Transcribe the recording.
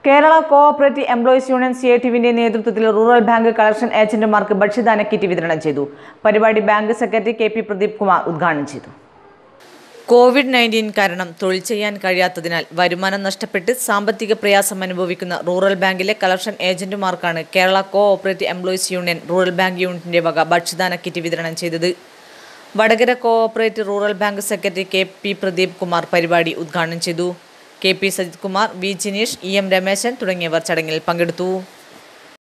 Kerala cooperative employees union C I ടിവിന്റെ നേതൃത്വത്തിൽ rural bank collection ഏജന്റുമാർക്ക് ഭക്ഷ്യദാന കിറ്റ് വിതരണം ചെയ്തു പരിപാടി bank secretary K P Pradeep Kumar ഉദ്ഘാടനം ചെയ്തു കോവിഡ് നയൻറ്റീൻ കാരണം തൊഴിൽ ചെയ്യാൻ കഴിയാത്തതിനാൽ വരുമാനം നഷ്ടപ്പെട്ട് സാമ്പത്തിക പ്രയാസം അനുഭവിക്കുന്ന റൂറൽ ബാങ്കിലെ കളക്ഷൻ ഏജന്റുമാർക്കാണ് Kerala cooperative employees union rural bank യൂണിറ്റിന്റെ വക ഭക്ഷ്യദാന കിറ്റ് വിതരണം ചെയ്തത് Vadakara cooperative rural bank secretary K P Pradeep Kumar പരിപാടി ഉദ്ഘാടനം ചെയ്തു K P Sajith Kumar V Jineesh E M Rameshan തുടങ്ങിയവർ ചടങ്ങിൽ പങ്കെടുത്തു